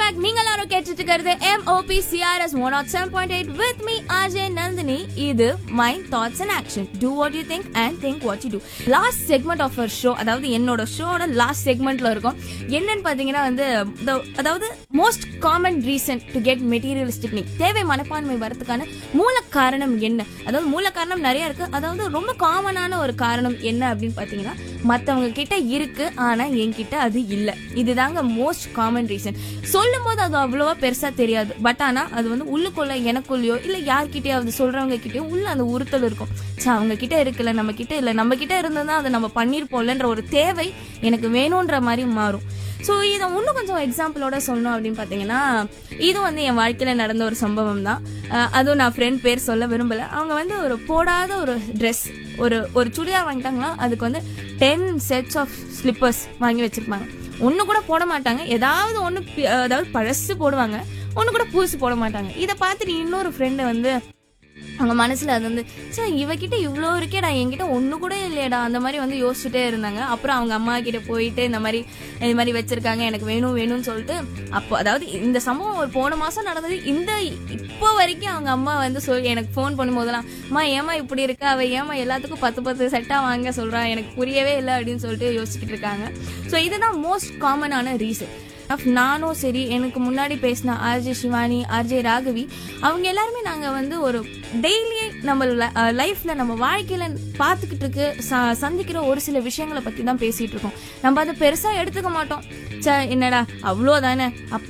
back நீங்க எல்லாரும் கேட்டுட்டு இருக்கிறது MOP CRS one not seven point eight with me Ajay Nandini இது mind thoughts and action do what you think and think what you do last segment of our show அதாவது என்னோட ஷோட last செக்மெண்ட்ல இருக்கும் என்னன்னு பாத்தீங்கன்னா வந்து the- அதாவது most common reason to get materialistic நீ தேவை மனப்பான்மை வரதுக்கான மூல காரணம் என்ன அதாவது மூல காரணம் நிறைய இருக்கு அதாவது ரொம்ப காமனான ஒரு காரணம் என்ன அப்படின்னு பாத்தீங்கன்னா மத்தவங்க கிட்ட இருக்கு ஆனா என்கிட்ட அது இல்ல இதுதாங்க மோஸ்ட் காமன் ரீசன் சொல்லும் போது அது அவ்வளவா பெருசா தெரியாது பட் ஆனா அது வந்து உள்ளுக்குள்ள எனக்குள்ளயோ இல்ல யார்கிட்டயாவது சொல்றவங்க கிட்டயோ உள்ள அந்த உறுத்தல் இருக்கும் சே அவங்க கிட்ட இருக்குல்ல நம்ம கிட்ட இல்ல நம்ம கிட்ட இருந்ததா அதை நம்ம பண்ணிருப்போம்லன்ற ஒரு தேவை எனக்கு வேணும்ன்ற மாதிரி மாறும் ஸோ இதை இன்னும் கொஞ்சம் எக்ஸாம்பிளோட சொல்லணும் அப்படின்னு பார்த்தீங்கன்னா இது வந்து என் வாழ்க்கையில் நடந்த ஒரு சம்பவம் தான் அஹ் அதுவும் நான் ஃப்ரெண்ட் பேர் சொல்ல விரும்பல அவங்க வந்து ஒரு போடாத ஒரு ட்ரெஸ் ஒரு ஒரு சுடிதார் வாங்கிட்டாங்களா அதுக்கு வந்து டென் செட்ஸ் ஆஃப் ஸ்லிப்பர்ஸ் வாங்கி வச்சிருப்பாங்க ஒன்று கூட போட மாட்டாங்க ஏதாவது ஒன்று அதாவது பழசு போடுவாங்க ஒன்று கூட புதுசு போட மாட்டாங்க இதை பார்த்துட்டு இன்னொரு ஃப்ரெண்டு வந்து அவங்க மனசுல அது வந்து சே இவகிட்ட இவ்வளோ இருக்கேடா என்கிட்ட ஒண்ணு கூட இல்லையடா அந்த மாதிரி வந்து யோசிச்சுட்டே இருந்தாங்க அப்புறம் அவங்க அம்மா கிட்ட போயிட்டு இந்த மாதிரி இது மாதிரி வச்சிருக்காங்க எனக்கு வேணும் வேணும்னு சொல்லிட்டு அப்போ அதாவது இந்த சம்பவம் ஒரு போன மாசம் நடந்தது இந்த இப்போ வரைக்கும் அவங்க அம்மா வந்து சொல் எனக்கு ஃபோன் பண்ணும்போதெல்லாம் அம்மா ஏமா இப்படி இருக்கா அவ ஏமா எல்லாத்துக்கும் பத்து பத்து செட்டா வாங்க சொல்றா எனக்கு புரியவே இல்லை அப்படின்னு சொல்லிட்டு யோசிச்சுட்டு இருக்காங்க ஸோ இதுதான் மோஸ்ட் காமனான ரீசன் நானும் சரி எனக்கு முன்னாடி பேசின ஆர்ஜே சிவானி ஆர்ஜே ராகவி அவங்க எல்லாருமே நாங்கள் வந்து ஒரு டெய்லி நம்ம லைஃப்ல நம்ம வாழ்க்கையில பார்த்துக்கிட்டு இருக்கு ச- சந்திக்கிற ஒரு சில விஷயங்களை பத்தி தான் பேசிட்டு இருக்கோம் நம்ம அதை பெருசா எடுத்துக்க மாட்டோம் ச்சே என்னடா அவ்வளோதானே